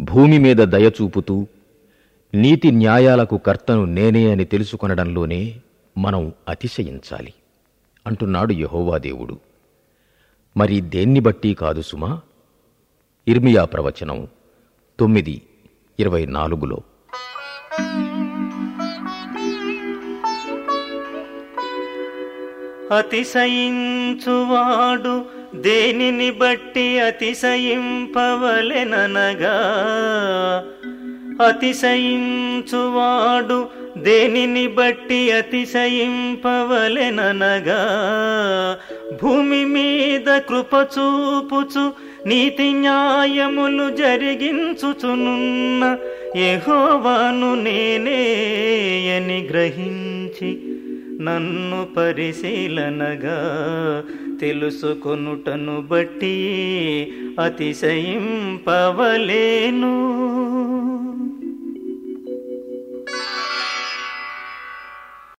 భూమి మీద దయచూపుతూ నీతి న్యాయాలకు కర్తను నేనే అని తెలుసుకొనడంలోనే మనం అతిశయించాలి అంటున్నాడు యహోవా దేవుడు మరి దేన్ని బట్టి కాదు సుమా ఇర్మియా ప్రవచనం తొమ్మిది ఇరవై నాలుగులో అతిశయించువాడు దేనిని బట్టి అతిశయింపవలెననగా అతిశయించువాడు దేనిని బట్టి అతిశయింపవలెననగా భూమి మీద కృప చూపుచు నీతి న్యాయములు జరిగించుచునున్న యెహోవాను నేనే అని గ్రహించి నన్ను పరిశీలనగా తెలుసుకొనుటను బట్టి అతిశయింపవలేను